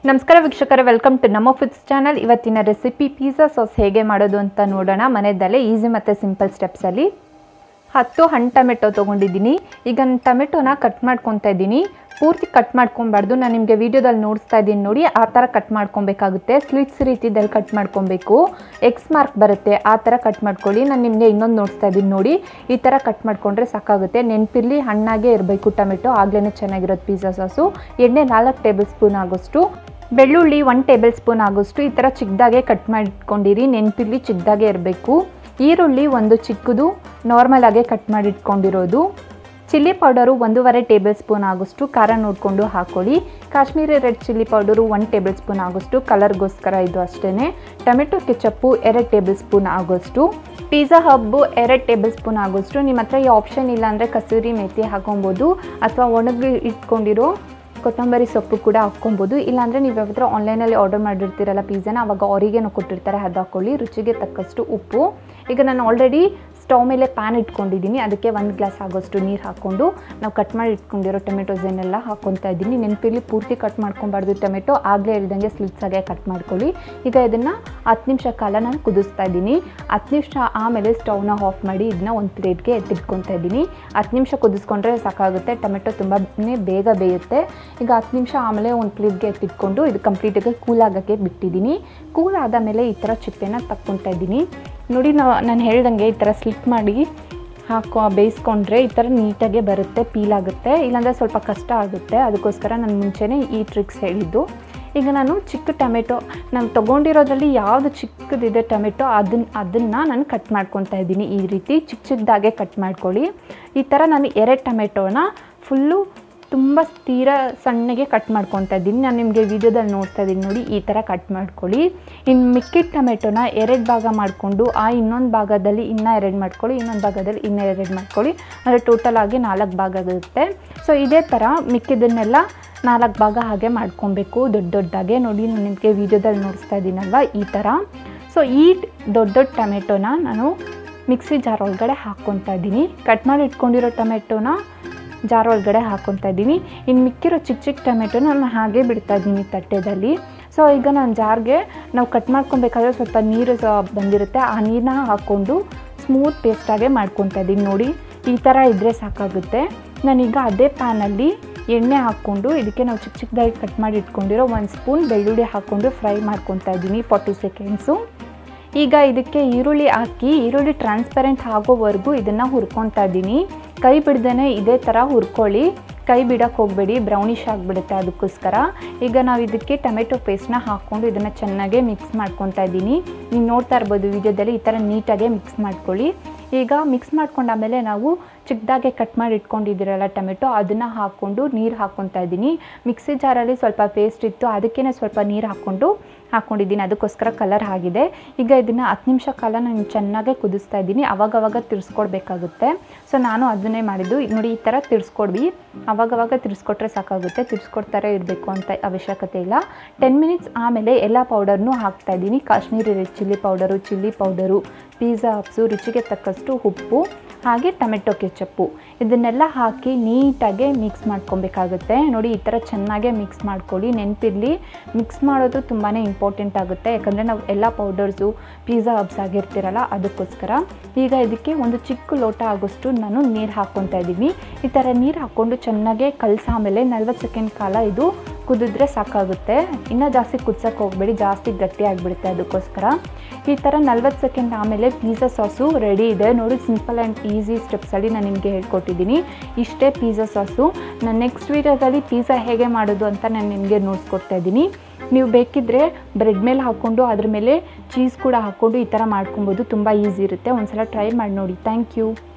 ನಮಸ್ಕಾರ ವೀಕ್ಷಕರೇ welcome to ನಮ್ಮ ಫುಡ್ಸ್ ಚಾನಲ್ ಇವತ್ತಿನ ರೆಸಿಪಿ ಪಿಜ್ಜಾ ಸಾಸ್ ಹೇಗೆ ಮಾಡೋದು ಅಂತ ನೋಡೋಣ ಮನೆಯಲ್ಲೇ ಈಸಿ ಮತ್ತು ಸಿಂಪಲ್ ಸ್ಟೆಪ್ಸಲ್ಲಿ ಹತ್ತು ಹಣ್ಣು ಟೊಮೆಟೊ ತೊಗೊಂಡಿದ್ದೀನಿ ಈಗ ನಾನು ಟೊಮೆಟೊನ ಕಟ್ ಮಾಡ್ಕೊತಾ ಇದ್ದೀನಿ ಪೂರ್ತಿ ಕಟ್ ಮಾಡ್ಕೊಬಾರ್ದು ನಾನು ನಿಮಗೆ ವೀಡಿಯೋದಲ್ಲಿ ನೋಡಿಸ್ತಾ ಇದ್ದೀನಿ ನೋಡಿ ಆ ಥರ ಕಟ್ ಮಾಡ್ಕೊಬೇಕಾಗುತ್ತೆ ಸ್ಲಿಟ್ಸ್ ರೀತಿದಲ್ಲಿ ಕಟ್ ಮಾಡ್ಕೊಬೇಕು ಎಕ್ಸ್ ಮಾರ್ಕ್ ಬರುತ್ತೆ ಆ ಥರ ಕಟ್ ಮಾಡ್ಕೊಳ್ಳಿ ನಾನು ನಿಮಗೆ ಇನ್ನೊಂದು ನೋಡಿಸ್ತಾ ಇದ್ದೀನಿ ನೋಡಿ ಈ ಥರ ಕಟ್ ಮಾಡಿಕೊಂಡ್ರೆ ಸಾಕಾಗುತ್ತೆ ನೆನಪಿರಲಿ ಹಣ್ಣಾಗೇ ಇರಬೇಕು ಟೊಮೆಟೊ ಆಗಲೇ ಚೆನ್ನಾಗಿರೋದು ಪಿಜ್ಜಾ ಸಾಸು ಎಣ್ಣೆ ನಾಲ್ಕು ಟೇಬಲ್ ಸ್ಪೂನ್ ಆಗೋಷ್ಟು ಬೆಳ್ಳುಳ್ಳಿ ಒನ್ ಟೇಬಲ್ ಸ್ಪೂನ್ ಆಗೋಷ್ಟು ಈ ಥರ ಚಿಕ್ಕದಾಗೆ ಕಟ್ ಮಾಡಿಟ್ಕೊಂಡಿರಿ ನೆನಪಿರಲಿ ಚಿಕ್ಕದಾಗೆ ಇರಬೇಕು ಈರುಳ್ಳಿ ಒಂದು ಚಿಕ್ಕದು ನಾರ್ಮಲ್ ಆಗಿ ಕಟ್ ಮಾಡಿಟ್ಕೊಂಡಿರೋದು ಚಿಲ್ಲಿ ಪೌಡರು ಒಂದೂವರೆ ಟೇಬಲ್ ಸ್ಪೂನ್ ಆಗೋಷ್ಟು ಖಾರ ನೋಡಿಕೊಂಡು ಹಾಕೊಳ್ಳಿ Kashmiri red chilli powder one tablespoon ಆಗೋಷ್ಟು ಕಲರ್ಗೋಸ್ಕರ ಇದು ಅಷ್ಟೇ ಟೊಮೆಟೊ ಕೆಚಪ್ಪು ಎರಡು ಟೇಬಲ್ ಸ್ಪೂನ್ ಆಗೋಷ್ಟು ಪಿಜ್ಜಾ ಹಬ್ಬು ಎರಡು ಟೇಬಲ್ ಸ್ಪೂನ್ ಆಗೋಷ್ಟು ನಿಮ್ಮ ಹತ್ರ ಈ ಆಪ್ಷನ್ ಇಲ್ಲ ಅಂದರೆ ಕಸೂರಿ ಮೆಥಿ ಹಾಕೊಬೋದು ಅಥವಾ ಒಣಗಿ ಇಟ್ಕೊಂಡಿರೋ ಕೊತ್ತಂಬರಿ ಸೊಪ್ಪು ಕೂಡ ಹಾಕ್ಕೊಬೋದು ಇಲ್ಲಾಂದರೆ ನೀವು ಯಾವತ್ತರ ಆನ್ಲೈನಲ್ಲಿ ಆರ್ಡರ್ ಮಾಡಿರ್ತೀರಲ್ಲ ಪಿಜ್ಜಾನ ಅವಾಗ ಅವರಿಗೇನು ಕೊಟ್ಟಿರ್ತಾರೆ ಅದು ಹಾಕ್ಕೊಳ್ಳಿ ರುಚಿಗೆ ತಕ್ಕಷ್ಟು ಉಪ್ಪು ಈಗ ನಾನು ಆಲ್ರೆಡಿ ಸ್ಟವ್ ಮೇಲೆ ಪ್ಯಾನ್ ಇಟ್ಕೊಂಡಿದ್ದೀನಿ ಅದಕ್ಕೆ ಒಂದು ಗ್ಲಾಸ್ ಆಗೋಷ್ಟು ನೀರು ಹಾಕ್ಕೊಂಡು ನಾವು ಕಟ್ ಮಾಡಿ ಇಟ್ಕೊಂಡಿರೋ ಟೊಮೆಟೊಸನ್ನೆಲ್ಲ ಹಾಕ್ಕೊತಾ ಇದ್ದೀನಿ ನೆನಪಿರಲಿ ಪೂರ್ತಿ ಕಟ್ ಮಾಡ್ಕೊಬಾರ್ದು ಟೊಮೆಟೊ ಆಗಲೇ ಇಲ್ದಂಗೆ ಸ್ಲಿಟ್ಸಾಗೆ ಕಟ್ ಮಾಡ್ಕೊಳ್ಳಿ ಈಗ ಇದನ್ನು ಹತ್ತು ನಿಮಿಷ ಕಾಲ ನಾನು ಕುದಿಸ್ತಾ ಇದ್ದೀನಿ ಹತ್ತು ನಿಮಿಷ ಆಮೇಲೆ ಸ್ಟವ್ನ ಆಫ್ ಮಾಡಿ ಇದನ್ನ ಒಂದು ಪ್ಲೇಟ್ಗೆ ಎತ್ತಿಟ್ಕೊತಾ ಇದ್ದೀನಿ ಹತ್ತು ನಿಮಿಷ ಕುದಿಸ್ಕೊಂಡ್ರೆ ಸಾಕಾಗುತ್ತೆ ಟೊಮೆಟೊ ತುಂಬಾ ಬೇಗ ಬೇಯುತ್ತೆ ಈಗ ಹತ್ತು ನಿಮಿಷ ಆಮೇಲೆ ಒಂದು ಪ್ಲೇಟ್ಗೆ ಎತ್ತಿಟ್ಕೊಂಡು ಇದು ಕಂಪ್ಲೀಟಾಗಿ ಕೂಲ್ ಆಗೋಕ್ಕೆ ಬಿಟ್ಟಿದ್ದೀನಿ ಕೂಲ್ ಆದ ಮೇಲೆ ಈ ಥರ ಚಿಪ್ಪೆನ ತಕ್ಕೊತಾ ಇದ್ದೀನಿ ನೋಡಿ ನಾವು ನಾನು ಹೇಳ್ದಂಗೆ ಈ ಥರ ಸ್ಲಿಪ್ ಮಾಡಿ ಹಾಕೋ ಬೇಯಿಸ್ಕೊಂಡ್ರೆ ಈ ಥರ ನೀಟಾಗೆ ಬರುತ್ತೆ ಪೀಲ್ ಆಗುತ್ತೆ ಇಲ್ಲಾಂದರೆ ಸ್ವಲ್ಪ ಕಷ್ಟ ಆಗುತ್ತೆ ಅದಕ್ಕೋಸ್ಕರ ನಾನು ಮುಂಚೆನೇ ಈ ಟ್ರಿಕ್ಸ್ ಹೇಳಿದ್ದು ಈಗ ನಾನು ಚಿಕ್ಕ ಟೊಮೆಟೊ ನಾನು ತೊಗೊಂಡಿರೋದ್ರಲ್ಲಿ ಯಾವುದು ಚಿಕ್ಕದಿದೆ ಟೊಮೆಟೊ ಅದನ್ನ ಅದನ್ನು ನಾನು ಕಟ್ ಮಾಡ್ಕೊತಾ ಇದ್ದೀನಿ ಈ ರೀತಿ ಚಿಕ್ಕ ಚಿಕ್ಕದಾಗೆ ಕಟ್ ಮಾಡ್ಕೊಳ್ಳಿ ಈ ಥರ ನಾನು ಎರಡು ಟೊಮೆಟೊನ ಫುಲ್ಲು ತುಂಬ ತೀರಾ ಸಣ್ಣಗೆ ಕಟ್ ಮಾಡ್ಕೊತಾ ಇದ್ದೀನಿ ನಾನು ನಿಮಗೆ ವೀಡಿಯೋದಲ್ಲಿ ನೋಡ್ತಾ ಇದ್ದೀನಿ ನೋಡಿ ಈ ಥರ ಕಟ್ ಮಾಡ್ಕೊಳ್ಳಿ ಇನ್ನು ಮಿಕ್ಕಿದ ಟೊಮೆಟೊನ ಎರಡು ಭಾಗ ಮಾಡಿಕೊಂಡು ಆ ಇನ್ನೊಂದು ಭಾಗದಲ್ಲಿ ಇನ್ನೂ ಎರಡು ಮಾಡ್ಕೊಳ್ಳಿ ಇನ್ನೊಂದು ಭಾಗದಲ್ಲಿ ಇನ್ನೂ ಎರಡು ಮಾಡ್ಕೊಳ್ಳಿ ಅಂದರೆ ಟೋಟಲ್ ಆಗಿ ನಾಲ್ಕು ಭಾಗ ಆಗುತ್ತೆ ಸೊ ಇದೇ ಥರ ಮಿಕ್ಕಿದ್ದನ್ನೆಲ್ಲ ನಾಲ್ಕು ಭಾಗ ಹಾಗೆ ಮಾಡ್ಕೊಬೇಕು ದೊಡ್ಡ ದೊಡ್ಡದಾಗೆ ನೋಡಿ ನಾನು ನಿಮಗೆ ವೀಡಿಯೋದಲ್ಲಿ ನೋಡಿಸ್ತಾ ಇದ್ದೀನಲ್ವ ಈ ಥರ ಸೊ ಈ ದೊಡ್ಡ ದೊಡ್ಡ ಟೊಮೆಟೊನ ನಾನು ಮಿಕ್ಸಿ ಜಾರ್ ಒಳಗಡೆ ಹಾಕ್ಕೊತಾ ಇದ್ದೀನಿ ಕಟ್ ಮಾಡಿ ಇಟ್ಕೊಂಡಿರೋ ಟೊಮೆಟೊನ ಜಾರ್ ಒಳಗಡೆ ಹಾಕ್ಕೊತಾ ಇದ್ದೀನಿ ಇನ್ನು ಮಿಕ್ಕಿರೋ ಚಿಕ್ಕ ಚಿಕ್ಕ ಟೊಮೆಟೊ ನಾನು ಹಾಗೆ ಬಿಡ್ತಾ ಇದ್ದೀನಿ ತಟ್ಟೆದಲ್ಲಿ ಸೊ ಈಗ ನಾನು ಜಾರ್ಗೆ ನಾವು ಕಟ್ ಮಾಡ್ಕೊಬೇಕಾದ್ರೆ ಸ್ವಲ್ಪ ನೀರು ಬಂದಿರುತ್ತೆ ಆ ನೀರನ್ನ ಹಾಕ್ಕೊಂಡು ಸ್ಮೂತ್ ಪೇಸ್ಟಾಗೆ ಮಾಡ್ಕೊತಾ ಇದ್ದೀನಿ ನೋಡಿ ಈ ಥರ ಇದ್ದರೆ ಸಾಕಾಗುತ್ತೆ ನಾನೀಗ ಅದೇ ಪ್ಯಾನಲ್ಲಿ ಎಣ್ಣೆ ಹಾಕ್ಕೊಂಡು ಇದಕ್ಕೆ ನಾವು ಚಿಕ್ಕ ಚಿಕ್ಕದಾಗಿ ಕಟ್ ಮಾಡಿ ಇಟ್ಕೊಂಡಿರೋ ಒಂದು ಸ್ಪೂನ್ ಬೆಳ್ಳುಳ್ಳಿ ಹಾಕ್ಕೊಂಡು ಫ್ರೈ ಮಾಡ್ಕೊತಾ ಇದ್ದೀನಿ ಫಾರ್ಟಿ ಸೆಕೆಂಡ್ಸು ಈಗ ಇದಕ್ಕೆ ಈರುಳ್ಳಿ ಹಾಕಿ ಈರುಳ್ಳಿ ಟ್ರಾನ್ಸ್ಪರೆಂಟ್ ಆಗೋವರೆಗೂ ಇದನ್ನು ಹುರ್ಕೊತಾ ಇದ್ದೀನಿ ಕೈ ಬಿಡ್ದೇ ಇದೇ ಥರ ಹುರ್ಕೊಳ್ಳಿ ಕೈ ಬಿಡೋಕ್ಕೆ ಹೋಗಬೇಡಿ ಬ್ರೌನಿಷ್ ಆಗಿಬಿಡುತ್ತೆ ಅದಕ್ಕೋಸ್ಕರ ಈಗ ನಾವು ಇದಕ್ಕೆ ಟೊಮೆಟೊ ಪೇಸ್ಟ್ನ ಹಾಕ್ಕೊಂಡು ಇದನ್ನು ಚೆನ್ನಾಗೇ ಮಿಕ್ಸ್ ಮಾಡ್ಕೊತಾ ಇದ್ದೀನಿ ನೀವು ನೋಡ್ತಾ ಇರ್ಬೋದು ವಿಡಿಯೋದಲ್ಲಿ ಈ ಥರ ನೀಟಾಗೆ ಮಿಕ್ಸ್ ಮಾಡ್ಕೊಳ್ಳಿ ಈಗ ಮಿಕ್ಸ್ ಮಾಡ್ಕೊಂಡಾಮೇಲೆ ನಾವು ಚಿಕ್ಕದಾಗೆ ಕಟ್ ಮಾಡಿ ಇಟ್ಕೊಂಡಿದ್ದೀರಲ್ಲ ಟೊಮೆಟೊ ಅದನ್ನು ಹಾಕ್ಕೊಂಡು ನೀರು ಹಾಕ್ಕೊತಾ ಇದ್ದೀನಿ ಮಿಕ್ಸಿ ಜಾರಲ್ಲಿ ಸ್ವಲ್ಪ ಪೇಸ್ಟ್ ಇತ್ತು ಅದಕ್ಕೇ ಸ್ವಲ್ಪ ನೀರು ಹಾಕ್ಕೊಂಡು ಹಾಕ್ಕೊಂಡಿದ್ದೀನಿ ಅದಕ್ಕೋಸ್ಕರ ಕಲರ್ ಆಗಿದೆ ಈಗ ಇದನ್ನು ಹತ್ತು ನಿಮಿಷ ಕಾಲ ನಾನು ಚೆನ್ನಾಗೇ ಕುದಿಸ್ತಾ ಇದ್ದೀನಿ ಅವಾಗವಾಗ ತಿರ್ಸ್ಕೊಡ್ಬೇಕಾಗುತ್ತೆ ಸೊ ನಾನು ಅದನ್ನೇ ಮಾಡಿದ್ದು ಈಗ ನೋಡಿ ಈ ಥರ ತಿರ್ಸ್ಕೊಡ್ವಿ ಅವಾಗವಾಗ ತಿರ್ಸ್ಕೊಟ್ರೆ ಸಾಕಾಗುತ್ತೆ ತಿರ್ಸ್ಕೊಡ್ತಾರೆ ಇರಬೇಕು ಅಂತ ಅವಶ್ಯಕತೆ ಇಲ್ಲ ಟೆನ್ ಮಿನಿಟ್ಸ್ ಆಮೇಲೆ ಎಲ್ಲ ಪೌಡರ್ನೂ ಹಾಕ್ತಾ ಇದ್ದೀನಿ Kashmiri red chilli powder chilli powder pizza herbs ರುಚಿಗೆ ತಕ್ಕಷ್ಟು ಉಪ್ಪು ಹಾಗೆ ಟೊಮೆಟೊ ಕೆಚಪ್ಪು ಇದನ್ನೆಲ್ಲ ಹಾಕಿ ನೀಟಾಗೆ ಮಿಕ್ಸ್ ಮಾಡ್ಕೊಬೇಕಾಗುತ್ತೆ ನೋಡಿ ಈ ಥರ ಚೆನ್ನಾಗೇ ಮಿಕ್ಸ್ ಮಾಡ್ಕೊಳ್ಳಿ ನೆನಪಿರಲಿ ಮಿಕ್ಸ್ ಮಾಡೋದು ತುಂಬಾ ಇಂಪಾರ್ಟೆಂಟ್ ಆಗುತ್ತೆ ಯಾಕಂದರೆ ನಾವು ಎಲ್ಲ ಪೌಡರ್ಸು ಪಿಜ್ಜಾ ಹಬ್ಸ್ ಆಗಿರ್ತೀರಲ್ಲ ಅದಕ್ಕೋಸ್ಕರ ಈಗ ಇದಕ್ಕೆ ಒಂದು ಚಿಕ್ಕ ಲೋಟ ಆಗೋಷ್ಟು ನಾನು ನೀರು ಹಾಕ್ಕೊತಾ ಇದ್ದೀನಿ ಈ ಥರ ನೀರು ಹಾಕ್ಕೊಂಡು ಚೆನ್ನಾಗೇ ಕಲಸಾಮೇಲೆ ನಲ್ವತ್ತು ಸೆಕೆಂಡ್ ಕಾಲ ಇದು ಕುದಿದ್ರೆ ಸಾಕಾಗುತ್ತೆ ಇನ್ನೂ ಜಾಸ್ತಿ ಕುದ್ಸಕ್ಕೆ ಹೋಗಬೇಡಿ ಜಾಸ್ತಿ ಗಟ್ಟಿ ಆಗಿಬಿಡುತ್ತೆ ಅದಕ್ಕೋಸ್ಕರ ಈ ಥರ ನಲ್ವತ್ತು ಸೆಕೆಂಡ್ ಆಮೇಲೆ ಪಿಜ್ಜಾ ಸಾಸು ರೆಡಿ ಇದೆ ನೋಡಿ ಸಿಂಪಲ್ ಆ್ಯಂಡ್ ಈಸಿ ಸ್ಟೆಪ್ಸಲ್ಲಿ ನಾನು ನಿಮಗೆ ಹೇಳ್ಕೊಟ್ಟಿದ್ದೀನಿ ಇಷ್ಟೇ ಪಿಜ್ಜಾ ಸಾಸು ನಾನು ನೆಕ್ಸ್ಟ್ ವೀಡಿಯೋದಲ್ಲಿ ಪಿಜ್ಜಾ ಹೇಗೆ ಮಾಡೋದು ಅಂತ ನಾನು ನಿಮಗೆ ನೋಡ್ಸ್ಕೊಡ್ತಾ ಇದ್ದೀನಿ ನೀವು ಬೇಕಿದ್ದರೆ ಬ್ರೆಡ್ ಮೇಲೆ ಹಾಕ್ಕೊಂಡು ಅದ್ರ ಮೇಲೆ ಚೀಸ್ ಕೂಡ ಹಾಕ್ಕೊಂಡು ಈ ಥರ ಮಾಡ್ಕೊಬೋದು ತುಂಬ ಈಸಿ ಇರುತ್ತೆ ಒಂದ್ಸಲ ಟ್ರೈ ಮಾಡಿ ನೋಡಿ ಥ್ಯಾಂಕ್ ಯು